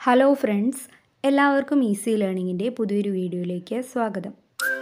hello friends എല്ലാവർക്കും easy ലേണിങ്ങിൻ്റെ പുതിയൊരു വീഡിയോയിലേക്ക് സ്വാഗതം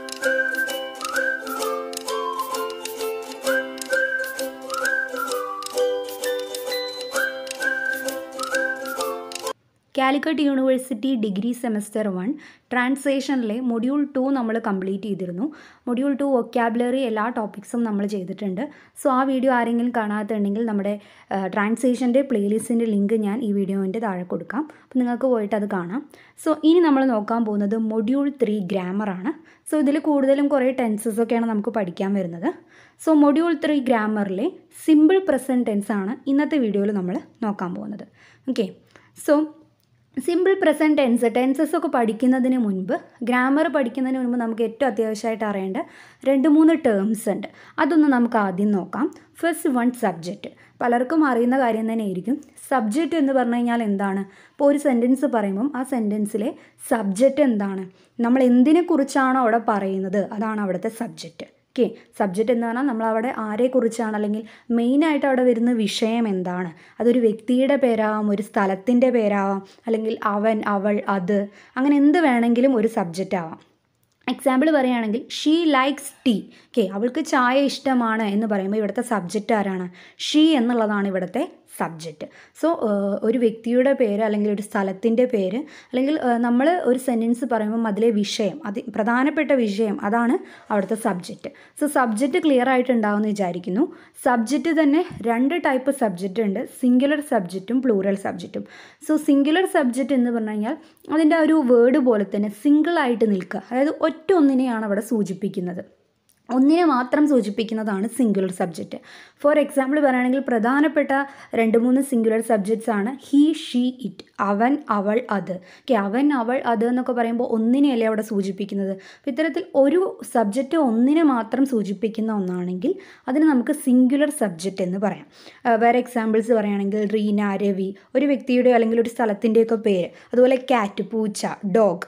Calicut University degree semester one ട്രാൻസ്ലേഷനിലെ മൊഡ്യൂൾ ടു നമ്മൾ കംപ്ലീറ്റ് ചെയ്തിരുന്നു മൊഡ്യൂൾ ടു വൊക്കാബുലറി എല്ലാ ടോപ്പിക്സും നമ്മൾ ചെയ്തിട്ടുണ്ട് സോ ആ വീഡിയോ ആരെങ്കിലും കാണാത്തുണ്ടെങ്കിൽ നമ്മുടെ ട്രാൻസ്ലേഷൻ്റെ പ്ലേലിസ്റ്റിൻ്റെ ലിങ്ക് ഞാൻ ഈ വീഡിയോൻ്റെ താഴെ കൊടുക്കാം അപ്പോൾ നിങ്ങൾക്ക് പോയിട്ട് അത് കാണാം സോ ഇനി നമ്മൾ നോക്കാൻ പോകുന്നത് മൊഡ്യൂൾ ത്രീ ഗ്രാമറാണ് സോ ഇതിൽ കൂടുതലും കുറേ ടെൻസസ് ഒക്കെയാണ് നമുക്ക് പഠിക്കാൻ വരുന്നത് സോ മൊഡ്യൂൾ ത്രീ ഗ്രാമറിലെ സിമ്പിൾ പ്രസൻറ്റ് ടെൻസ് ആണ് ഇന്നത്തെ വീഡിയോയിൽ നമ്മൾ നോക്കാൻ പോകുന്നത് okay so simple present tense tenses ഒക്കെ പഠിക്കുന്നതിന് മുൻപ് ഗ്രാമർ പഠിക്കുന്നതിന് മുൻപ് നമുക്ക് ഏറ്റവും അത്യാവശ്യമായിട്ട് അറിയേണ്ട രണ്ട് മൂന്ന് ടേംസ് ഉണ്ട് അതൊന്ന് നമുക്ക് ആദ്യം നോക്കാം ഫസ്റ്റ് വൺ സബ്ജക്റ്റ് പലർക്കും അറിയുന്ന കാര്യം തന്നെ ആയിരിക്കും സബ്ജക്റ്റ് എന്ന് പറഞ്ഞു കഴിഞ്ഞാൽ എന്താണ് ഇപ്പോൾ ഒരു സെൻറ്റൻസ് പറയുമ്പം ആ സെൻറ്റൻസിലെ സബ്ജക്റ്റ് എന്താണ് നമ്മൾ എന്തിനെക്കുറിച്ചാണോ അവിടെ പറയുന്നത് അതാണ് അവിടുത്തെ സബ്ജക്റ്റ് ഓക്കെ സബ്ജക്റ്റ് എന്ന് പറഞ്ഞാൽ നമ്മളവിടെ ആരെക്കുറിച്ചാണ് അല്ലെങ്കിൽ മെയിനായിട്ട് അവിടെ വരുന്ന വിഷയം എന്താണ് അതൊരു വ്യക്തിയുടെ പേരാവാം ഒരു സ്ഥലത്തിൻ്റെ പേരാവാം അല്ലെങ്കിൽ അവൻ അവൾ അത് അങ്ങനെ എന്ത് വേണമെങ്കിലും ഒരു സബ്ജക്റ്റ് ആവാം എക്സാമ്പിൾ പറയുകയാണെങ്കിൽ ഷീ ലൈക്സ് ടീ ഓക്കെ അവൾക്ക് ചായ ഇഷ്ടമാണ് എന്ന് പറയുമ്പോൾ ഇവിടുത്തെ സബ്ജക്റ്റ് ആരാണ് ഷീ എന്നുള്ളതാണ് ഇവിടുത്തെ സബ്ജക്റ്റ് സോ ഒരു വ്യക്തിയുടെ പേര് അല്ലെങ്കിൽ ഒരു സ്ഥലത്തിൻ്റെ പേര് അല്ലെങ്കിൽ നമ്മൾ ഒരു സെൻറ്റൻസ് പറയുമ്പം അതിലെ വിഷയം അത് പ്രധാനപ്പെട്ട വിഷയം അതാണ് അവിടുത്തെ സബ്ജക്റ്റ് സോ സബ്ജക്റ്റ് ക്ലിയർ ആയിട്ടുണ്ടാവുമെന്ന് വിചാരിക്കുന്നു സബ്ജക്റ്റ് തന്നെ രണ്ട് ടൈപ്പ് സബ്ജക്റ്റ് ഉണ്ട് സിംഗുലർ സബ്ജക്റ്റും പ്ലൂറൽ സബ്ജക്റ്റും സോ സിംഗുലർ സബ്ജക്റ്റ് എന്ന് പറഞ്ഞു കഴിഞ്ഞാൽ അതിൻ്റെ ഒരു വേർഡ് പോലെ തന്നെ സിംഗിളായിട്ട് നിൽക്കുക അതായത് ഒറ്റ ഒന്നിനെയാണ് അവിടെ സൂചിപ്പിക്കുന്നത് ഒന്നിനെ മാത്രം സൂചിപ്പിക്കുന്നതാണ് സിംഗുലർ സബ്ജക്റ്റ് ഫോർ എക്സാമ്പിൾ പറയുകയാണെങ്കിൽ പ്രധാനപ്പെട്ട രണ്ട് മൂന്ന് സിംഗുലർ സബ്ജക്ട്സ് ആണ് ഹീ ഷീ ഇറ്റ് അവൻ അവൾ അത് ഓക്കെ അവൻ അവൾ അത് എന്നൊക്കെ പറയുമ്പോൾ ഒന്നിനെയല്ലേ അവിടെ സൂചിപ്പിക്കുന്നത് അപ്പോൾ ഇത്തരത്തിൽ ഒരു സബ്ജക്റ്റ് ഒന്നിനെ മാത്രം സൂചിപ്പിക്കുന്ന ഒന്നാണെങ്കിൽ അതിന് നമുക്ക് സിംഗുലർ സബ്ജക്റ്റ് എന്ന് പറയാം വേറെ എക്സാമ്പിൾസ് പറയുകയാണെങ്കിൽ റീന രവി ഒരു വ്യക്തിയുടെ അല്ലെങ്കിൽ ഒരു സ്ഥലത്തിൻ്റെയൊക്കെ പേര് അതുപോലെ കാറ്റ് പൂച്ച ഡോഗ്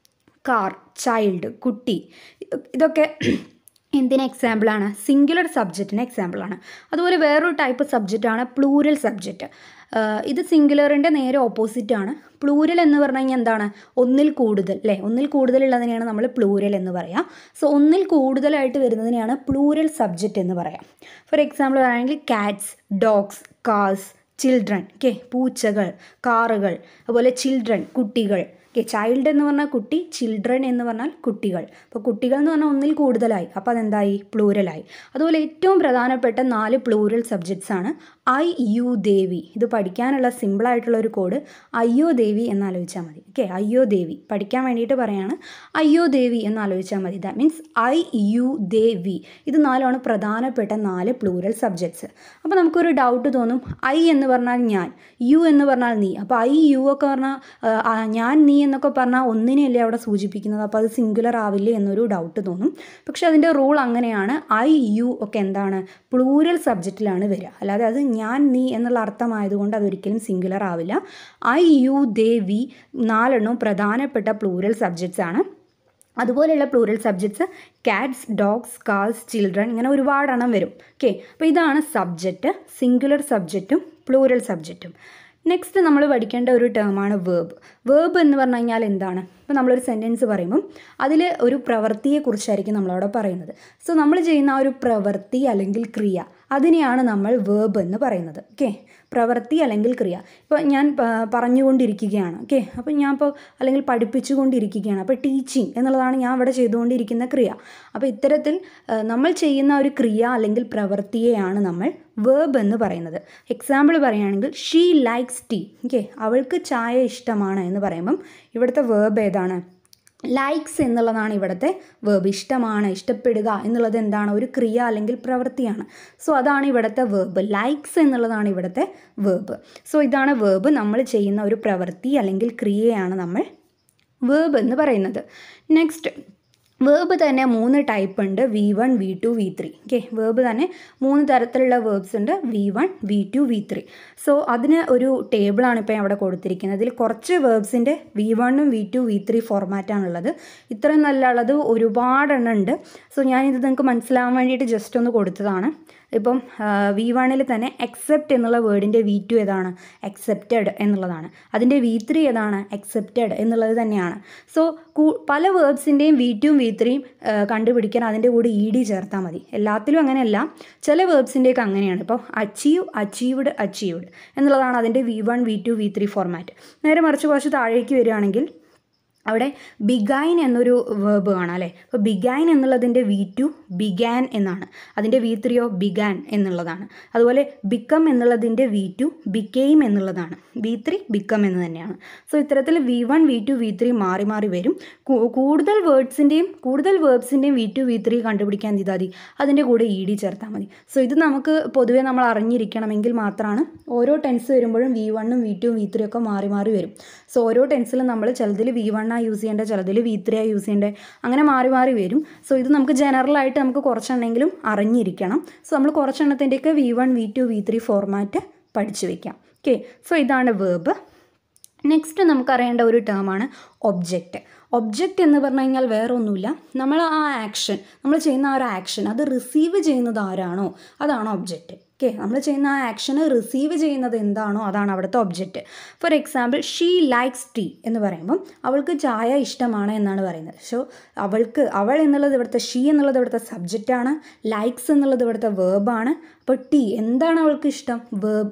കാർ ചൈൽഡ് കുട്ടി ഇതൊക്കെ എന്തിന് എക്സാമ്പിളാണ് സിംഗുലർ സബ്ജക്റ്റിന് എക്സാമ്പിളാണ് അതുപോലെ വേറൊരു ടൈപ്പ് സബ്ജക്റ്റാണ് പ്ലൂരൽ സബ്ജക്റ്റ് ഇത് സിംഗുലറിൻ്റെ നേരെ ഓപ്പോസിറ്റ് ആണ് പ്ലൂരൽ എന്ന് പറഞ്ഞു കഴിഞ്ഞാൽ എന്താണ് ഒന്നിൽ കൂടുതൽ അല്ലേ ഒന്നിൽ കൂടുതലുള്ളതിനെയാണ് നമ്മൾ പ്ലൂരൽ എന്ന് പറയാം സോ ഒന്നിൽ കൂടുതലായിട്ട് വരുന്നതിനെയാണ് പ്ലൂരൽ സബ്ജക്റ്റ് എന്ന് പറയാം ഫോർ എക്സാമ്പിൾ പറയുകയാണെങ്കിൽ cats dogs cars children okay പൂച്ചകൾ കാറുകൾ അതുപോലെ ചിൽഡ്രൻ കുട്ടികൾ ഓക്കെ ചൈൽഡ് എന്ന് പറഞ്ഞാൽ കുട്ടി ചിൽഡ്രൻ എന്ന് പറഞ്ഞാൽ കുട്ടികൾ അപ്പോൾ കുട്ടികൾ എന്ന് പറഞ്ഞാൽ ഒന്നിൽ കൂടുതലായി അപ്പോൾ അതെന്തായി പ്ലൂരലായി അതുപോലെ ഏറ്റവും പ്രധാനപ്പെട്ട നാല് പ്ലൂരൽ സബ്ജക്ട്സ് ആണ് ഐ യു ദേവി ഇത് പഠിക്കാനുള്ള സിമ്പിളായിട്ടുള്ള ഒരു കോഡ് അയ്യോ ദേവി എന്നാലോചിച്ചാൽ മതി ഓക്കെ അയ്യോ ദേവി പഠിക്കാൻ വേണ്ടിയിട്ട് പറയാണ് അയ്യോ ദേവി എന്നാലോചിച്ചാൽ മതി that means I you they we ഇത് നാലാണ് പ്രധാനപ്പെട്ട നാല് പ്ലൂരൽ സബ്ജക്ട്സ് അപ്പോൾ നമുക്കൊരു ഡൗട്ട് തോന്നും ഐ എന്ന് പറഞ്ഞാൽ ഞാൻ യു എന്ന് പറഞ്ഞാൽ നീ അപ്പോൾ ഐ യു ഒക്കെ പറഞ്ഞാൽ ഞാൻ നീ എന്നൊക്കെ പറഞ്ഞാൽ ഒന്നിനെയല്ലേ അവിടെ സൂചിപ്പിക്കുന്നത് അപ്പോൾ അത് സിംഗുലർ ആവില്ലേ എന്നൊരു ഡൗട്ട് തോന്നും പക്ഷെ അതിൻ്റെ റൂൾ അങ്ങനെയാണ് ഐ യു ഒക്കെ എന്താണ് പ്ലൂരൽ സബ്ജക്റ്റിലാണ് വരിക അല്ലാതെ അത് ഞാൻ നീ എന്നുള്ള അർത്ഥമായതുകൊണ്ട് അതൊരിക്കലും സിംഗുലർ ആവില്ല ഐ യു ദേ വി നാലെണ്ണവും പ്രധാനപ്പെട്ട പ്ലൂരൽ സബ്ജക്ട്സ് ആണ് അതുപോലെയുള്ള plural subjects cats dogs cars children ഇങ്ങനെ ഒരുപാടെണ്ണം വരും ഓക്കെ അപ്പോൾ ഇതാണ് സബ്ജക്റ്റ് സിംഗുലർ സബ്ജക്റ്റും പ്ലൂറൽ സബ്ജക്റ്റും നെക്സ്റ്റ് നമ്മൾ പഠിക്കേണ്ട ഒരു ടേമാണ് വേർബ് വേർബ് എന്ന് പറഞ്ഞു കഴിഞ്ഞാൽ എന്താണ് ഇപ്പോൾ നമ്മളൊരു സെൻറ്റൻസ് പറയുമ്പം അതിൽ ഒരു പ്രവൃത്തിയെക്കുറിച്ചായിരിക്കും നമ്മളവിടെ പറയുന്നത് സോ നമ്മൾ ചെയ്യുന്ന ആ ഒരു പ്രവൃത്തി അല്ലെങ്കിൽ ക്രിയ അതിനെയാണ് നമ്മൾ വേർബ് എന്ന് പറയുന്നത് ഓക്കെ പ്രവൃത്തി അല്ലെങ്കിൽ ക്രിയ ഇപ്പോൾ ഞാൻ പറഞ്ഞുകൊണ്ടിരിക്കുകയാണ് ഓക്കെ അപ്പോൾ ഞാൻ ഇപ്പോൾ അല്ലെങ്കിൽ പഠിപ്പിച്ചുകൊണ്ടിരിക്കുകയാണ് അപ്പോൾ ടീച്ചിങ് എന്നുള്ളതാണ് ഞാൻ ഇവിടെ ചെയ്തുകൊണ്ടിരിക്കുന്ന ക്രിയ അപ്പോൾ ഇത്തരത്തിൽ നമ്മൾ ചെയ്യുന്ന ഒരു ക്രിയ അല്ലെങ്കിൽ പ്രവൃത്തിയെയാണ് നമ്മൾ വേർബ് എന്ന് പറയുന്നത് എക്സാമ്പിൾ പറയുകയാണെങ്കിൽ ഷീ ലൈക്സ് ടീ ഓക്കെ അവൾക്ക് ചായ ഇഷ്ടമാണ് എന്ന് പറയുമ്പം ഇവിടുത്തെ വേർബ് ഏതാണ് ലൈക്സ് എന്നുള്ളതാണ് ഇവിടുത്തെ വേർബ് ഇഷ്ടമാണ് ഇഷ്ടപ്പെടുക എന്നുള്ളത് എന്താണ് ഒരു ക്രിയ അല്ലെങ്കിൽ പ്രവൃത്തിയാണ് സോ അതാണ് ഇവിടുത്തെ വേർബ് ലൈക്സ് എന്നുള്ളതാണ് ഇവിടുത്തെ വേർബ് സോ ഇതാണ് വേർബ് നമ്മൾ ചെയ്യുന്ന ഒരു പ്രവൃത്തി അല്ലെങ്കിൽ ക്രിയയാണ് നമ്മൾ വേർബ് എന്ന് പറയുന്നത് നെക്സ്റ്റ് വേർബ് തന്നെ മൂന്ന് ടൈപ്പ് ഉണ്ട് V one V two V three okay verb തന്നെ മൂന്ന് തരത്തിലുള്ള വേർബ്സ് ഉണ്ട് V one V two V three so അതിന് ഒരു ടേബിളാണ് ഇപ്പോൾ അവിടെ കൊടുത്തിരിക്കുന്നത് ഇതിൽ കുറച്ച് വേർബ്സിൻ്റെ വി വണ്ണും വി ടു വി ത്രീ ഫോർമാറ്റാണുള്ളത് ഇത്രയും നല്ല ഉള്ളത് ഒരുപാടെണ്ണം ഉണ്ട് സോ ഞാനിത് നിങ്ങൾക്ക് മനസ്സിലാവാൻ വേണ്ടിയിട്ട് ജസ്റ്റ് ഒന്ന് കൊടുത്തതാണ് ഇപ്പം വി വണ്ണിൽ തന്നെ എക്സെപ്റ്റ് എന്നുള്ള വേർഡിൻ്റെ വി ടു ഏതാണ് എക്സെപ്റ്റഡ് എന്നുള്ളതാണ് അതിൻ്റെ വി ത്രീ ഏതാണ് എക്സെപ്റ്റഡ് എന്നുള്ളത് തന്നെയാണ് സോ പല വേർബ്സിൻ്റെയും വി ടുവും വി ത്രീയും കണ്ടുപിടിക്കാൻ അതിൻ്റെ കൂടെ ഇ ഡി ചേർത്താൽ മതി എല്ലാത്തിലും അങ്ങനെയല്ല ചില വേർബ്സിൻ്റെയൊക്കെ അങ്ങനെയാണ് ഇപ്പോൾ അച്ചീവ് അച്ചീവ്ഡ് അച്ചീവ്ഡ് എന്നുള്ളതാണ് അതിൻ്റെ V one V two V three format നേരെ മറിച്ച് കുറച്ച് താഴേക്ക് വരികയാണെങ്കിൽ അവിടെ ബിഗൈൻ എന്നൊരു വേർബ് കാണാം അല്ലേ അപ്പോൾ ബിഗൈൻ എന്നുള്ളതിൻ്റെ വി ടു ബിഗാൻ എന്നാണ് അതിൻ്റെ വി ത്രീയോ ബിഗാൻ എന്നുള്ളതാണ് അതുപോലെ ബിക്കം എന്നുള്ളതിൻ്റെ വി ടു ബിക്കെയിം എന്നുള്ളതാണ് വി ത്രീ ബിക്കം എന്ന് തന്നെയാണ് സോ ഇത്തരത്തിൽ V one V two V three മാറി മാറി വരും കൂടുതൽ വേർഡ്സിൻ്റെയും കൂടുതൽ വേർബ്സിൻ്റെയും വി ടു വി ത്രീ കണ്ടുപിടിക്കാൻ ചെയ്താൽ മതി അതിൻ്റെ കൂടെ ഇ ഡി ചേർത്താൽ മതി സോ ഇത് നമുക്ക് പൊതുവേ നമ്മൾ അറിഞ്ഞിരിക്കണമെങ്കിൽ മാത്രമാണ് ഓരോ ടെൻസ് വരുമ്പോഴും വി വണ്ണും വി ടു വി ത്രീ ഒക്കെ മാറി മാറി വരും സോ ഓരോ ടെൻസിലും നമ്മൾ ചിലതിൽ വി വൺ ആ യൂസ് ചെയ്യേണ്ടത് ചിലതിൽ വി ത്രീ ആ യൂസ് ചെയ്യേണ്ടത് അങ്ങനെ മാറി മാറി വരും സോ ഇത് നമുക്ക് ജനറലായിട്ട് നമുക്ക് കുറച്ചെണ്ണെങ്കിലും അറിഞ്ഞിരിക്കണം സോ നമ്മൾ കുറച്ചെണ്ണത്തിൻ്റെയൊക്കെ V one V two V three format പഠിച്ചു വെക്കാം ഓക്കെ സോ ഇതാണ് വേർബ് നെക്സ്റ്റ് നമുക്കറിയേണ്ട ഒരു ടേമാണ് ഒബ്ജക്റ്റ് ഒബ്ജക്റ്റ് എന്ന് പറഞ്ഞു കഴിഞ്ഞാൽ വേറെ ഒന്നുമില്ല നമ്മൾ ആ ആക്ഷൻ നമ്മൾ ചെയ്യുന്ന ആ ഒരു ആക്ഷൻ അത് റിസീവ് ചെയ്യുന്നത് ആരാണോ അതാണ് ഒബ്ജക്റ്റ് ഓക്കെ നമ്മൾ ചെയ്യുന്ന ആ ആക്ഷന് റിസീവ് ചെയ്യുന്നത് എന്താണോ അതാണ് അവിടുത്തെ object for example she likes tea എന്ന് പറയുമ്പം അവൾക്ക് ചായ ഇഷ്ടമാണ് എന്നാണ് പറയുന്നത് സോ അവൾക്ക് അവൾ എന്നുള്ളത് ഇവിടുത്തെ ഷീ എന്നുള്ളത് ഇവിടുത്തെ സബ്ജക്റ്റാണ് ലൈക്സ് എന്നുള്ളത് ഇവിടുത്തെ വേർബാണ് അപ്പോൾ ടീ എന്താണ് അവൾക്ക് ഇഷ്ടം വേർബ്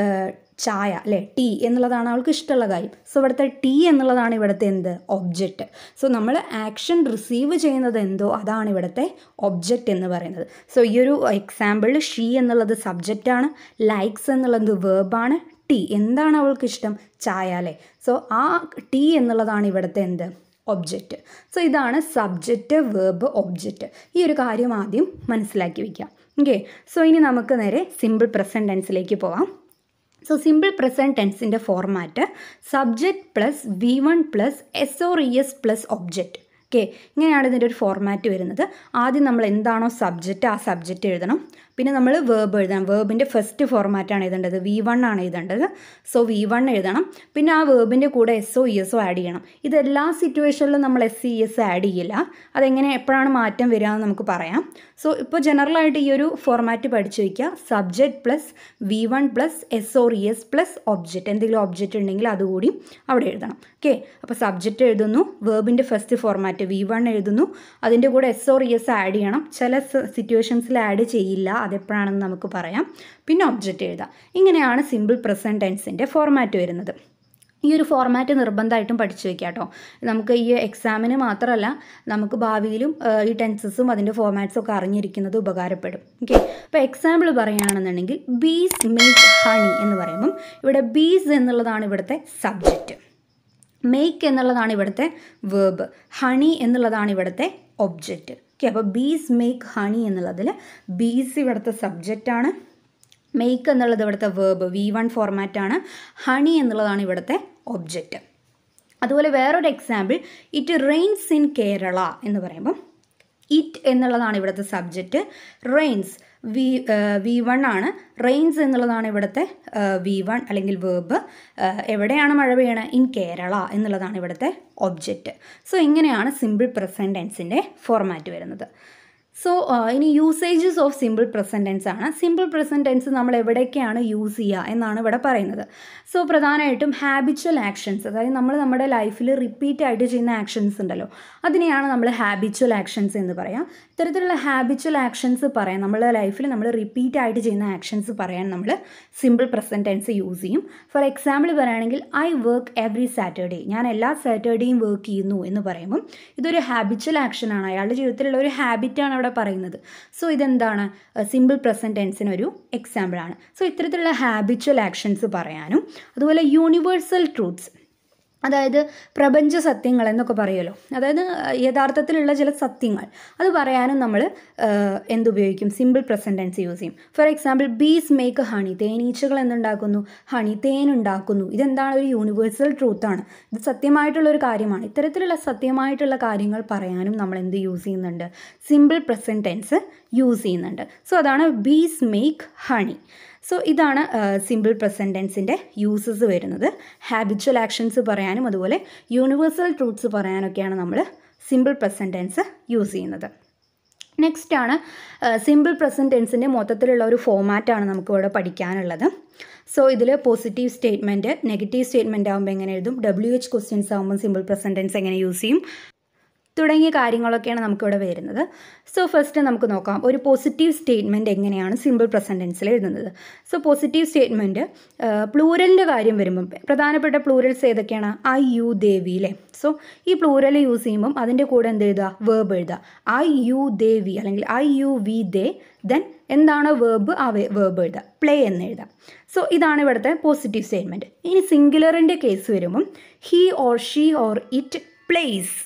ചായ അല്ലേ ടീ എന്നുള്ളതാണ് അവൾക്ക് ഇഷ്ടമുള്ള കാര്യം സോ ഇവിടുത്തെ ടീ എന്നുള്ളതാണ് ഇവിടുത്തെ എന്ത് ഒബ്ജക്റ്റ് സോ നമ്മൾ ആക്ഷൻ റിസീവ് ചെയ്യുന്നത് എന്തോ അതാണ് ഇവിടുത്തെ ഒബ്ജക്റ്റ് എന്ന് പറയുന്നത് സോ ഈ ഒരു എക്സാമ്പിളിൽ ഷീ എന്നുള്ളത് സബ്ജക്റ്റാണ് ലൈക്സ് എന്നുള്ളത് വേർബാണ് ടീ എന്താണ് അവൾക്ക് ഇഷ്ടം ചായ അല്ലേ സോ ആ ടീ എന്നുള്ളതാണ് ഇവിടുത്തെ എന്ത് ഒബ്ജക്റ്റ് സോ ഇതാണ് സബ്ജക്റ്റ് വേർബ് ഒബ്ജക്റ്റ് ഈ ഒരു കാര്യം ആദ്യം മനസ്സിലാക്കി വയ്ക്കാം ഓക്കെ സോ ഇനി നമുക്ക് നേരെ സിമ്പിൾ പ്രസൻറ്റ് ടെൻസിലേക്ക് പോവാം സോ സിമ്പിൾ പ്രസൻറ്റ് ടെൻസിൻ്റെ format subject plus V one plus S or E S plus object okay ഇങ്ങനെയാണ് ഇതിൻ്റെ ഒരു ഫോർമാറ്റ് വരുന്നത് ആദ്യം നമ്മൾ എന്താണോ സബ്ജക്റ്റ് ആ സബ്ജക്റ്റ് എഴുതണം പിന്നെ നമ്മൾ വേർബ് എഴുതണം വേർബിൻ്റെ ഫസ്റ്റ് ഫോർമാറ്റാണ് എഴുതേണ്ടത് വി വൺ ആണ് എഴുതേണ്ടത് സോ വി വൺ എഴുതണം പിന്നെ ആ വേർബിൻ്റെ കൂടെ എസ് ഒ ഇ എസ് ഒ ആഡ് ചെയ്യണം ഇതെല്ലാ സിറ്റുവേഷനിലും നമ്മൾ എസ് സി എസ് ആഡ് ചെയ്യില്ല അതെങ്ങനെ എപ്പോഴാണ് മാറ്റം വരിക എന്ന് നമുക്ക് പറയാം സോ ഇപ്പോൾ ജനറലായിട്ട് ഈ ഒരു ഫോർമാറ്റ് പഠിച്ചു വയ്ക്കുക subject plus V one plus S or E S plus object എന്തെങ്കിലും ഒബ്ജക്റ്റ് ഉണ്ടെങ്കിൽ അതുകൂടി അവിടെ എഴുതണം ഓക്കെ അപ്പോൾ സബ്ജക്റ്റ് എഴുതുന്നു വേർബിൻ്റെ ഫസ്റ്റ് ഫോർമാറ്റ് വി വൺ എഴുതുന്നു അതിൻ്റെ കൂടെ S or E S add ചെയ്യണം ചില സിറ്റുവേഷൻസിൽ ആഡ് ചെയ്യില്ല അതെപ്പോഴാണെന്ന് നമുക്ക് പറയാം പിന്നെ ഒബ്ജക്റ്റ് എഴുതാം ഇങ്ങനെയാണ് സിമ്പിൾ പ്രസൻറ്റ് ടെൻസിൻ്റെ ഫോർമാറ്റ് വരുന്നത് ഈ ഒരു ഫോർമാറ്റ് നിർബന്ധമായിട്ടും പഠിച്ചു വെക്കാം കേട്ടോ നമുക്ക് ഈ എക്സാമിന് മാത്രമല്ല നമുക്ക് ഭാവിയിലും ഈ ടെൻസസും അതിൻ്റെ ഫോർമാറ്റ്സും ഒക്കെ അറിഞ്ഞിരിക്കുന്നത് ഉപകാരപ്പെടും ഓക്കെ അപ്പോൾ എക്സാമ്പിൾ പറയുകയാണെന്നുണ്ടെങ്കിൽ ബീസ് മേക്ക് ഹണി എന്ന് പറയുമ്പം ഇവിടെ ബീസ് എന്നുള്ളതാണ് ഇവിടുത്തെ സബ്ജക്റ്റ് മേക്ക് എന്നുള്ളതാണ് ഇവിടുത്തെ വേർബ് ഹണി എന്നുള്ളതാണ് ഇവിടുത്തെ ഒബ്ജക്റ്റ് ഓക്കെ അപ്പോൾ ബീസ് മേക്ക് ഹണി എന്നുള്ളതിൽ ബീസ് ഇവിടുത്തെ സബ്ജക്റ്റാണ് മേക്ക് എന്നുള്ളത് ഇവിടുത്തെ വേർബ് വി വൺ ഫോർമാറ്റാണ് ഹണി എന്നുള്ളതാണ് ഇവിടുത്തെ ഒബ്ജക്റ്റ് അതുപോലെ വേറൊരു example it rains in Kerala എന്ന് പറയുമ്പം ഇറ്റ് എന്നുള്ളതാണ് ഇവിടുത്തെ subject rains V V one ആണ് റെയിൻസ് എന്നുള്ളതാണ് ഇവിടുത്തെ വി വൺ അല്ലെങ്കിൽ വേർബ് എവിടെയാണ് മഴ പെയ്യണത് ഇൻ കേരള എന്നുള്ളതാണ് ഇവിടുത്തെ ഒബ്ജക്റ്റ് സോ ഇങ്ങനെയാണ് സിമ്പിൾ പ്രസൻറ്റ് ടെൻസിൻ്റെ ഫോർമാറ്റ് വരുന്നത് സോ ഇനി usages of simple present tense ആണ് സിമ്പിൾ പ്രസൻറ്റ് ടെൻസ് നമ്മൾ എവിടെയൊക്കെയാണ് യൂസ് ചെയ്യുക എന്നാണ് ഇവിടെ പറയുന്നത് സോ പ്രധാനമായിട്ടും ഹാബിച്വൽ ആക്ഷൻസ് അതായത് നമ്മൾ നമ്മുടെ ലൈഫിൽ റിപ്പീറ്റ് ആയിട്ട് ചെയ്യുന്ന ആക്ഷൻസ് ഉണ്ടല്ലോ അതിനെയാണ് നമ്മൾ ഹാബിച്വൽ ആക്ഷൻസ് എന്ന് പറയാം ഇത്തരത്തിലുള്ള ഹാബിച്വൽ ആക്ഷൻസ് പറയാം നമ്മുടെ ലൈഫിൽ നമ്മൾ റിപ്പീറ്റ് ആയിട്ട് ചെയ്യുന്ന ആക്ഷൻസ് പറയാൻ നമ്മൾ സിമ്പിൾ പ്രസൻറ്റ് ടെൻസ് യൂസ് ചെയ്യും ഫോർ എക്സാമ്പിൾ പറയുകയാണെങ്കിൽ ഐ വർക്ക് എവറി സാറ്റർഡേ ഞാൻ എല്ലാ സാറ്റർഡേയും വർക്ക് ചെയ്യുന്നു എന്ന് പറയുമ്പം ഇതൊരു ഹാബിച്വൽ ആക്ഷനാണ് അയാളുടെ ജീവിതത്തിലുള്ള ഒരു ഹാബിറ്റാണ് അവിടെ പറയുന്നത് സോ ഇതെന്താണ് സിമ്പിൾ പ്രസൻറ്റ് ടെൻസിനൊരു എക്സാമ്പിളാണ് സോ ഇത്തരത്തിലുള്ള ഹാബിച്വൽ ആക്ഷൻസ് പറയാനും അതുപോലെ യൂണിവേഴ്സൽ ട്രൂത്ത്സ് അതായത് പ്രപഞ്ച സത്യങ്ങൾ എന്നൊക്കെ പറയുമല്ലോ അതായത് യഥാർത്ഥത്തിലുള്ള ചില സത്യങ്ങൾ അത് പറയാനും നമ്മൾ എന്തുപയോഗിക്കും സിമ്പിൾ പ്രസൻറ്റ് ടെൻസ് യൂസ് ചെയ്യും for example bees make honey തേനീച്ചകൾ എന്തുണ്ടാക്കുന്നു ഹണി തേൻ ഉണ്ടാക്കുന്നു ഇതെന്താണ് ഒരു യൂണിവേഴ്സൽ ട്രൂത്താണ് ഇത് സത്യമായിട്ടുള്ള ഒരു കാര്യമാണ് ഇത്തരത്തിലുള്ള സത്യമായിട്ടുള്ള കാര്യങ്ങൾ പറയാനും നമ്മൾ എന്ത് യൂസ് ചെയ്യുന്നുണ്ട് സിമ്പിൾ പ്രസൻറ്റ് ടെൻസ് യൂസ് ചെയ്യുന്നുണ്ട് സോ അതാണ് ബീസ് മേക്ക് ഹണി സോ ഇതാണ് സിമ്പിൾ പ്രസൻറ്റ് ടെൻസിൻ്റെ യൂസസ് വരുന്നത് ഹാബിച്വൽ ആക്ഷൻസ് പറയാനും അതുപോലെ യൂണിവേഴ്സൽ ട്രൂത്ത്സ് പറയാനൊക്കെയാണ് നമ്മൾ സിമ്പിൾ പ്രസൻറ്റ് ടെൻസ് യൂസ് ചെയ്യുന്നത് നെക്സ്റ്റ് ആണ് സിമ്പിൾ പ്രസൻറ്റ് ടെൻസിൻ്റെ മൊത്തത്തിലുള്ള ഒരു ഫോമാറ്റാണ് നമുക്കിവിടെ പഠിക്കാനുള്ളത് സോ ഇതിൽ പോസിറ്റീവ് സ്റ്റേറ്റ്മെൻറ്റ് നെഗറ്റീവ് സ്റ്റേറ്റ്മെൻറ്റ് ആകുമ്പോൾ എങ്ങനെ എഴുതും ഡബ്ല്യു എച്ച് ക്വസ്റ്റ്യൻസ് ആകുമ്പോൾ സിമ്പിൾ പ്രസൻറ്റ് ടെൻസ് എങ്ങനെ യൂസ് ചെയ്യും തുടങ്ങിയ കാര്യങ്ങളൊക്കെയാണ് നമുക്കിവിടെ വരുന്നത് സോ ഫസ്റ്റ് നമുക്ക് നോക്കാം ഒരു പോസിറ്റീവ് സ്റ്റേറ്റ്മെൻറ്റ് എങ്ങനെയാണ് സിമ്പിൾ പ്രസൻറ്റൻസിൽ എഴുതുന്നത് സോ പോസിറ്റീവ് സ്റ്റേറ്റ്മെൻറ്റ് പ്ലൂരലിൻ്റെ കാര്യം വരുമ്പം പ്രധാനപ്പെട്ട പ്ലൂരൽസ് ഏതൊക്കെയാണ് ഐ യു ദേവി അല്ലേ സോ ഈ പ്ലൂരൽ യൂസ് ചെയ്യുമ്പം അതിൻ്റെ കൂടെ എന്ത് എഴുതുക വേർബ് എഴുതുക ഐ യു ദേവി അല്ലെങ്കിൽ I you we they then എന്താണ് വേർബ് ആ വേർബ് എഴുതുക പ്ലേ എന്ന് എഴുതാം സോ ഇതാണ് ഇവിടുത്തെ പോസിറ്റീവ് സ്റ്റേറ്റ്മെൻറ്റ് ഇനി സിംഗുലറിൻ്റെ കേസ് വരുമ്പം he or she or it plays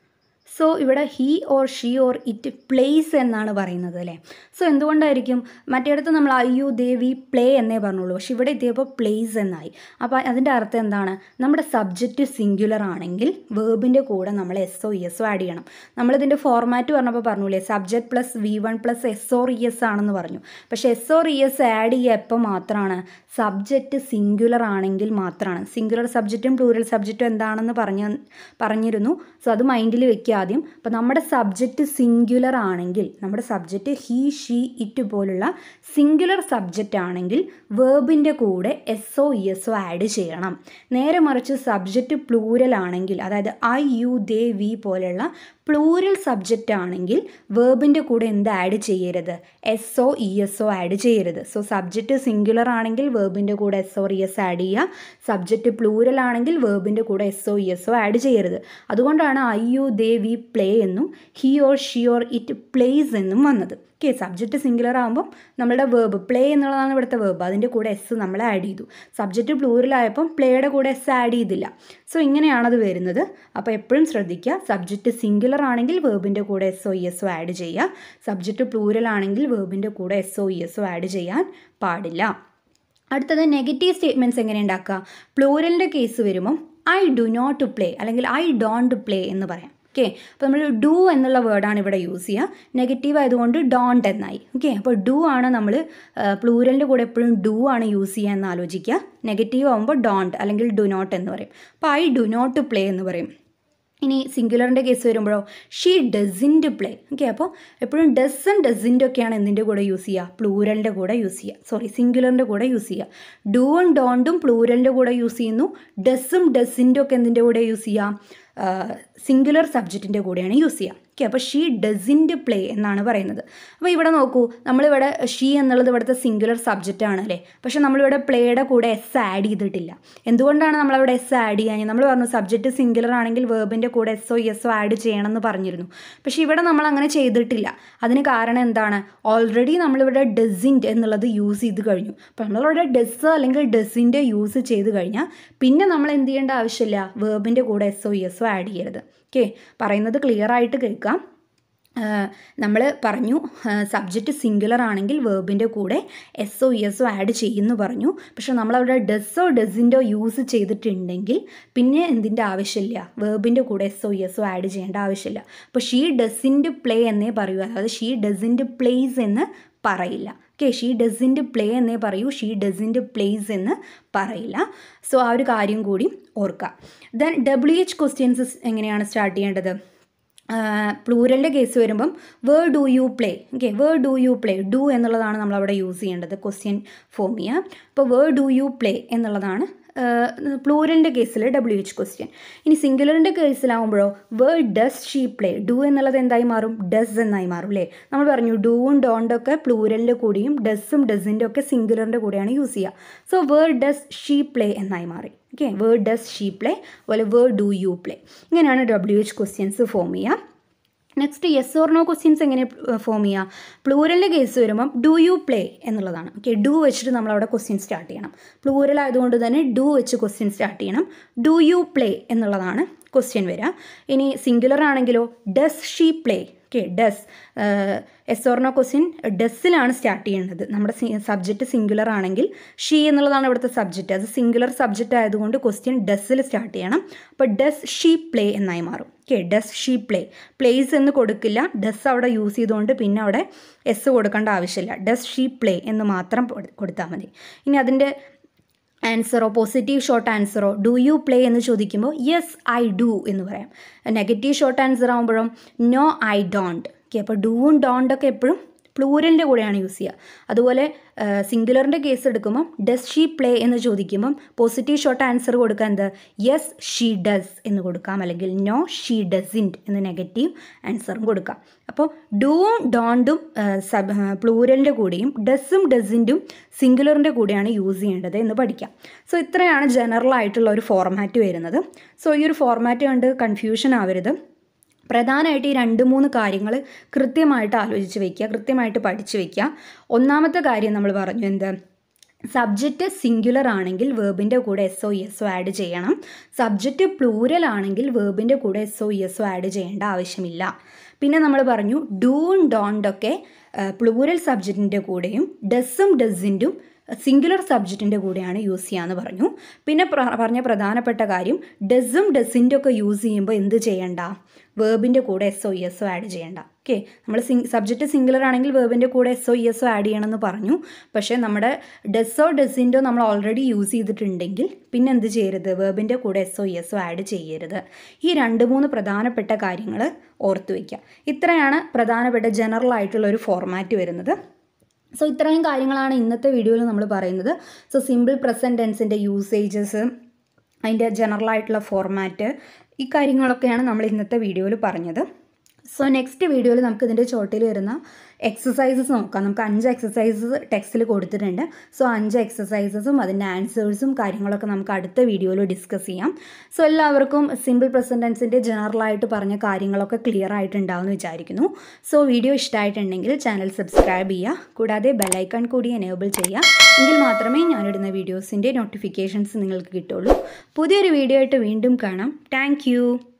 so ഇവിടെ he or she or it plays എന്നാണ് പറയുന്നത് അല്ലേ സോ എന്തുകൊണ്ടായിരിക്കും മറ്റേടത്ത് നമ്മൾ ഐ യു ദേവി പ്ലേ എന്നേ പറഞ്ഞുള്ളൂ പക്ഷെ ഇവിടെ എത്തിയപ്പോൾ പ്ലേസ് എന്നായി അപ്പോൾ അതിൻ്റെ അർത്ഥം എന്താണ് നമ്മുടെ സബ്ജക്റ്റ് സിംഗുലർ ആണെങ്കിൽ വേർബിൻ്റെ കൂടെ നമ്മൾ എസ് ഒ ഇ എസ് ഒ ആഡ് ചെയ്യണം നമ്മളിതിൻ്റെ ഫോർമാറ്റ് പറഞ്ഞപ്പോൾ പറഞ്ഞില്ലേ subject plus V one plus S or E S ആണെന്ന് പറഞ്ഞു പക്ഷേ S or E S add ചെയ്യുക എപ്പോൾ മാത്രമാണ് സബ്ജക്റ്റ് സിംഗുലർ ആണെങ്കിൽ മാത്രമാണ് സിംഗുലർ സബ്ജക്റ്റും പ്ലൂറൽ സബ്ജക്റ്റും എന്താണെന്ന് പറഞ്ഞ പറഞ്ഞിരുന്നു സോ അത് മൈൻഡിൽ വെക്കുക ആദ്യം അപ്പോൾ നമ്മുടെ സബ്ജക്റ്റ് സിംഗുലർ ആണെങ്കിൽ നമ്മുടെ സബ്ജക്റ്റ് ഹീ ഷീ ഇറ്റ് പോലുള്ള സിംഗുലർ സബ്ജക്റ്റ് ആണെങ്കിൽ വേർബിൻ്റെ കൂടെ എസ് ഒ ഇ എസ് ഒ ആഡ് ചെയ്യണം നേരെ മറിച്ച് സബ്ജക്റ്റ് പ്ലൂരൽ ആണെങ്കിൽ അതായത് ഐ യു ദേ വി പോലെയുള്ള പ്ലൂരൽ സബ്ജക്റ്റ് ആണെങ്കിൽ വേർബിൻ്റെ കൂടെ എന്ത് ആഡ് ചെയ്യരുത് എസ് ഒ ഇ എസ് ഒ ആഡ് ചെയ്യരുത് സോ സബ്ജക്റ്റ് സിംഗുലർ ആണെങ്കിൽ വേർബിൻ്റെ കൂടെ എസ് ഒ ഇ എസ് ആഡ് ചെയ്യുക സബ്ജക്റ്റ് പ്ലൂരൽ ആണെങ്കിൽ വേർബിൻ്റെ കൂടെ എസ് ഒ ഇ എസ് ഒ ആഡ് ചെയ്യരുത് അതുകൊണ്ടാണ് I you they we play എന്നും he or she or it plays എന്നും വന്നത് ഓക്കെ സബ്ജക്റ്റ് സിംഗുലർ ആകുമ്പം നമ്മുടെ വേർബ് പ്ലേ എന്നുള്ളതാണ് ഇവിടുത്തെ വേർബ് അതിൻ്റെ കൂടെ എസ് നമ്മൾ ആഡ് ചെയ്തു സബ്ജക്റ്റ് പ്ലൂരലായപ്പം പ്ലേയുടെ കൂടെ എസ് ആഡ് ചെയ്തില്ല സോ ഇങ്ങനെയാണത് വരുന്നത് അപ്പോൾ എപ്പോഴും ശ്രദ്ധിക്കുക സബ്ജക്റ്റ് സിംഗുലർ ആണെങ്കിൽ വേർബിൻ്റെ കൂടെ എസ് ഒ ഇ എസ് ഒ ആഡ് ചെയ്യുക സബ്ജക്റ്റ് പ്ലൂരൽ ആണെങ്കിൽ വേർബിൻ്റെ കൂടെ എസ് ഒ ഇ എസ് ഒ ആഡ് ചെയ്യാൻ പാടില്ല അടുത്തത് നെഗറ്റീവ് സ്റ്റേറ്റ്മെൻറ്റ്സ് എങ്ങനെ ഉണ്ടാക്കുക പ്ലൂരലിൻ്റെ കേസ് വരുമ്പം ഐ ഡു നോട്ട് പ്ലേ അല്ലെങ്കിൽ ഐ ഡോണ്ട് പ്ലേ എന്ന് പറയാം ഓക്കെ അപ്പോൾ നമ്മൾ ഡു എന്നുള്ള വേർഡാണ് ഇവിടെ യൂസ് ചെയ്യുക നെഗറ്റീവ് ആയതുകൊണ്ട് ഡോണ്ട് എന്നായി ഓക്കെ അപ്പോൾ ഡു ആണ് നമ്മൾ പ്ലൂരലിൻ്റെ കൂടെ എപ്പോഴും ഡു ആണ് യൂസ് ചെയ്യുക എന്ന് ആലോചിക്കുക നെഗറ്റീവ് ആകുമ്പോൾ ഡോണ്ട് അല്ലെങ്കിൽ ഡു നോട്ട് എന്ന് പറയും അപ്പോൾ ഐ ഡു നോട്ട് പ്ലേ എന്ന് പറയും ഇനി സിംഗുലറിൻ്റെ കേസ് വരുമ്പോഴോ ഷീ ഡസിൻറ്റ് പ്ലേ ഓക്കെ അപ്പോൾ എപ്പോഴും ഡസൻ ഡസിൻ്റെ ഒക്കെയാണ് എന്തിൻ്റെ കൂടെ യൂസ് ചെയ്യുക പ്ലൂരലിൻ്റെ കൂടെ യൂസ് ചെയ്യുക സോറി സിംഗുലറിൻ്റെ കൂടെ യൂസ് ചെയ്യുക ഡൂവും ഡോണ്ടും പ്ലൂരലിൻ്റെ കൂടെ യൂസ് ചെയ്യുന്നു ഡസും ഡസിൻ്റെ ഒക്കെ എന്തിൻ്റെ കൂടെ യൂസ് ചെയ്യുക സിംഗുലർ സബ്ജക്റ്റിൻ്റെ കൂടെയാണ് യൂസ് ചെയ്യുക ഓക്കെ അപ്പോൾ ഷീ ഡസിൻറ്റ് പ്ലേ എന്നാണ് പറയുന്നത് അപ്പോൾ ഇവിടെ നോക്കൂ നമ്മളിവിടെ ഷീ എന്നുള്ളത് ഇവിടുത്തെ സിംഗുലർ സബ്ജക്റ്റ് ആണ് അല്ലേ പക്ഷേ നമ്മളിവിടെ പ്ലേയുടെ കൂടെ എസ് ആഡ് ചെയ്തിട്ടില്ല എന്തുകൊണ്ടാണ് നമ്മളവിടെ എസ് ആഡ് ചെയ്യാൻ നമ്മൾ പറഞ്ഞു സബ്ജക്റ്റ് സിംഗുലർ ആണെങ്കിൽ വേർബിൻ്റെ കൂടെ എസ് ഒ എസ് ഒ ആഡ് ചെയ്യണം എന്ന് പറഞ്ഞിരുന്നു പക്ഷേ ഇവിടെ നമ്മൾ അങ്ങനെ ചെയ്തിട്ടില്ല അതിന് കാരണം എന്താണ് ഓൾറെഡി നമ്മളിവിടെ ഡസിൻറ്റ് എന്നുള്ളത് യൂസ് ചെയ്ത് കഴിഞ്ഞു അപ്പോൾ നമ്മളിവിടെ ഡസ് അല്ലെങ്കിൽ ഡസിൻ്റെ യൂസ് ചെയ്ത് കഴിഞ്ഞാൽ പിന്നെ നമ്മൾ എന്ത് ചെയ്യേണ്ട ആവശ്യമില്ല വേർബിൻ്റെ കൂടെ എസ് ഒ എസ് ഒ ആഡ് ചെയ്യരുത് ഓക്കെ പറയുന്നത് ക്ലിയർ ആയിട്ട് കേൾക്കാം നമ്മൾ പറഞ്ഞു സബ്ജക്റ്റ് സിംഗുലർ ആണെങ്കിൽ വേർബിൻ്റെ കൂടെ എസ് ഒ എസ് ഒ ആഡ് ചെയ്യുന്നു പറഞ്ഞു പക്ഷെ നമ്മളവിടെ ഡസ്സോ ഡസിൻ്റോ യൂസ് ചെയ്തിട്ടുണ്ടെങ്കിൽ പിന്നെ എന്തിൻ്റെ ആവശ്യമില്ല വേർബിൻ്റെ കൂടെ എസ് ഒ എസ് ഒ ആഡ് ചെയ്യേണ്ട ആവശ്യമില്ല അപ്പോൾ ഷീ ഡസിൻ്റെ പ്ലേ എന്നേ പറയൂ അതായത് ഷീ ഡസിൻ്റെ പ്ലേസ് എന്ന് പറയില്ല ഓക്കെ ഷീ ഡസിൻ്റെ പ്ലേ എന്നേ പറയൂ ഷീ ഡസിൻ്റെ പ്ലേസ് എന്ന് പറയില്ല സോ ആ ഒരു കാര്യം കൂടി ഓർക്കുക ദെൻ ഡബ്ല്യു എച്ച് ക്വസ്റ്റ്യൻസ് എങ്ങനെയാണ് സ്റ്റാർട്ട് ചെയ്യേണ്ടത് പ്ലൂരലിൻ്റെ കേസ് വരുമ്പം where do you play okay where do you play do എന്നുള്ളതാണ് നമ്മളവിടെ യൂസ് ചെയ്യേണ്ടത് ക്വസ്റ്റ്യൻ ഫോം ചെയ്യുക അപ്പോൾ വേർ ഡു യു പ്ലേ എന്നുള്ളതാണ് പ്ലൂരലിൻ്റെ കേസിൽ ഡബ്ല്യു എച്ച് ക്വസ്റ്റ്യൻ ഇനി സിംഗുലറിൻ്റെ കേസിലാവുമ്പോഴോ where does she play do എന്നുള്ളത് എന്തായി മാറും ഡസ് എന്നായി മാറും അല്ലേ നമ്മൾ പറഞ്ഞു ഡൂവും ഡോണ്ടൊക്കെ പ്ലൂരലിൻ്റെ കൂടിയും ഡസ്സും ഡസിൻ്റെ ഒക്കെ സിംഗുലറിൻ്റെ കൂടെയാണ് യൂസ് ചെയ്യുക so where does she play എന്നായി മാറി okay where does she play അതുപോലെ വേർ ഡു യു പ്ലേ ഇങ്ങനെയാണ് ഡബ്ല്യു എച്ച് ക്വസ്റ്റ്യൻസ് ഫോം ചെയ്യുക next yes or no questions എങ്ങനെ ഫോം ചെയ്യുക പ്ലൂരലിൻ്റെ കേസ് വരുമ്പം ഡു യു പ്ലേ എന്നുള്ളതാണ് ഓക്കെ ഡു വെച്ചിട്ട് നമ്മൾ അവിടെ ക്വസ്റ്റ്യൻ സ്റ്റാർട്ട് ചെയ്യണം പ്ലൂരൽ ആയതുകൊണ്ട് തന്നെ ഡു വെച്ച് ക്വസ്റ്റ്യൻ സ്റ്റാർട്ട് ചെയ്യണം ഡു യു പ്ലേ എന്നുള്ളതാണ് ക്വസ്റ്റ്യൻ വരിക ഇനി സിംഗുലർ ആണെങ്കിലോ does she play okay does yes or no question ഡസ്സിലാണ് സ്റ്റാർട്ട് ചെയ്യുന്നത് നമ്മുടെ സബ്ജക്റ്റ് സിംഗുലർ ആണെങ്കിൽ ഷീ എന്നുള്ളതാണ് ഇവിടുത്തെ സബ്ജക്റ്റ് അത് സിംഗുലർ സബ്ജക്റ്റ് ആയതുകൊണ്ട് ക്വസ്റ്റ്യൻ ഡസ്സിൽ സ്റ്റാർട്ട് ചെയ്യണം അപ്പോൾ ഡസ് ഷീ പ്ലേ എന്നായി മാറും okay does she play plays എന്ന് കൊടുക്കില്ല ഡസ് അവിടെ യൂസ് ചെയ്തുകൊണ്ട് പിന്നെ അവിടെ എസ് കൊടുക്കേണ്ട ആവശ്യമില്ല ഡസ് ഷീ പ്ലേ എന്ന് മാത്രം കൊടുത്താൽ മതി ഇനി അതിൻ്റെ ആൻസറോ പോസിറ്റീവ് ഷോർട്ട് ആൻസറോ ഡു യു പ്ലേ എന്ന് ചോദിക്കുമ്പോൾ യെസ് ഐ ഡു എന്ന് പറയാം നെഗറ്റീവ് ഷോർട്ട് ആൻസർ ആകുമ്പോഴും നോ ഐ ഡോണ്ട് ഓക്കെ അപ്പോൾ ഡൂവും ഡോണ്ടൊക്കെ എപ്പോഴും പ്ലൂരലിൻ്റെ കൂടെയാണ് യൂസ് ചെയ്യുക അതുപോലെ സിംഗുലറിൻ്റെ കേസ് എടുക്കുമ്പം ഡസ് ഷീ പ്ലേ എന്ന് ചോദിക്കുമ്പം പോസിറ്റീവ് ഷോർട്ട് ആൻസർ കൊടുക്കാൻ എന്ത് യെസ് ഷീ ഡസ് എന്ന് കൊടുക്കാം അല്ലെങ്കിൽ നോ ഷീ ഡസിൻറ്റ് എന്ന് നെഗറ്റീവ് ആൻസറും കൊടുക്കാം അപ്പോൾ ഡൂവും ഡോണ്ടും സബ് പ്ലൂരലിൻ്റെ കൂടെയും ഡസ്സും ഡസിൻറ്റും സിംഗുലറിൻ്റെ കൂടെയാണ് യൂസ് ചെയ്യേണ്ടത് എന്ന് പഠിക്കാം സോ ഇത്രയാണ് ജനറൽ ആയിട്ടുള്ള ഒരു ഫോർമാറ്റ് വരുന്നത് സോ ഈ ഒരു ഫോർമാറ്റ് കണ്ട് കൺഫ്യൂഷൻ ആവരുത് പ്രധാനമായിട്ട് ഈ രണ്ട് മൂന്ന് കാര്യങ്ങൾ കൃത്യമായിട്ട് ആലോചിച്ച് വയ്ക്കുക കൃത്യമായിട്ട് പഠിച്ച് വയ്ക്കുക ഒന്നാമത്തെ കാര്യം നമ്മൾ പറഞ്ഞു എന്ത് സബ്ജക്റ്റ് സിംഗുലർ ആണെങ്കിൽ വേർബിൻ്റെ കൂടെ എസ് ഒ എസ് ഒ ആഡ് ചെയ്യണം സബ്ജക്റ്റ് പ്ലൂരൽ ആണെങ്കിൽ വേർബിൻ്റെ കൂടെ എസ് ഒ എസ് ഒ ആഡ് ചെയ്യേണ്ട ആവശ്യമില്ല പിന്നെ നമ്മൾ പറഞ്ഞു ഡൂൺ ഡോണ്ടൊക്കെ പ്ലൂരൽ സബ്ജക്റ്റിൻ്റെ കൂടെയും ഡസ്സും ഡസിൻറ്റും സിംഗുലർ സബ്ജക്റ്റിൻ്റെ കൂടെയാണ് യൂസ് ചെയ്യാന്ന് പറഞ്ഞു പിന്നെ പറഞ്ഞ പ്രധാനപ്പെട്ട കാര്യം ഡസും ഡസിൻ്റെ ഒക്കെ യൂസ് ചെയ്യുമ്പോൾ എന്ത് ചെയ്യണ്ട വേർബിൻ്റെ കൂടെ എസ് ഒ എസ് ഒ ആഡ് ചെയ്യണ്ട ഓക്കെ നമ്മൾ സിംഗ് സബ്ജക്റ്റ് സിംഗുലർ ആണെങ്കിൽ വേർബിൻ്റെ കൂടെ എസ് ഒ എസ് ഒ ആഡ് ചെയ്യണമെന്ന് പറഞ്ഞു പക്ഷേ നമ്മുടെ ഡെസ്സോ ഡെസിൻ്റോ നമ്മൾ ഓൾറെഡി യൂസ് ചെയ്തിട്ടുണ്ടെങ്കിൽ പിന്നെ എന്ത് ചെയ്യരുത് വേർബിൻ്റെ കൂടെ എസ് ഒ എസ് ഒ ആഡ് ചെയ്യരുത് ഈ രണ്ട് മൂന്ന് പ്രധാനപ്പെട്ട കാര്യങ്ങൾ ഓർത്ത് വയ്ക്കുക ഇത്രയാണ് പ്രധാനപ്പെട്ട ജനറൽ ആയിട്ടുള്ള ഒരു ഫോർമാറ്റ് വരുന്നത് സോ ഇത്രയും കാര്യങ്ങളാണ് ഇന്നത്തെ വീഡിയോയിൽ നമ്മൾ പറയുന്നത് സോ സിമ്പിൾ പ്രസൻറ്റ് ടെൻസിൻ്റെ യൂസേജസ് അതിൻ്റെ ജനറൽ ആയിട്ടുള്ള ഫോർമാറ്റ് ഈ കാര്യങ്ങളൊക്കെയാണ് നമ്മൾ ഇന്നത്തെ വീഡിയോയിൽ പറഞ്ഞത് സോ നെക്സ്റ്റ് വീഡിയോയിൽ നമുക്ക് ഇതിൻ്റെ ചോട്ടിൽ വരുന്ന എക്സസൈസസ് നോക്കാം നമുക്ക് അഞ്ച് എക്സസൈസസ് ടെക്സ്റ്റിൽ കൊടുത്തിട്ടുണ്ട് സോ അഞ്ച് എക്സസൈസസും അതിൻ്റെ ആൻസേഴ്സും കാര്യങ്ങളൊക്കെ നമുക്ക് അടുത്ത വീഡിയോയിൽ ഡിസ്കസ് ചെയ്യാം സോ എല്ലാവർക്കും സിമ്പിൾ പ്രസൻറ്റൻസിൻ്റെ ജനറലായിട്ട് പറഞ്ഞ കാര്യങ്ങളൊക്കെ ക്ലിയർ ആയിട്ടുണ്ടാവുമെന്ന് വിചാരിക്കുന്നു സോ വീഡിയോ ഇഷ്ടമായിട്ടുണ്ടെങ്കിൽ ചാനൽ സബ്സ്ക്രൈബ് ചെയ്യുക കൂടാതെ ബെല്ലൈക്കൺ കൂടി എനേബിൾ ചെയ്യുക എങ്കിൽ മാത്രമേ ഞാനിടുന്ന വീഡിയോസിൻ്റെ നോട്ടിഫിക്കേഷൻസ് നിങ്ങൾക്ക് കിട്ടുള്ളൂ പുതിയൊരു വീഡിയോ ആയിട്ട് വീണ്ടും കാണാം താങ്ക്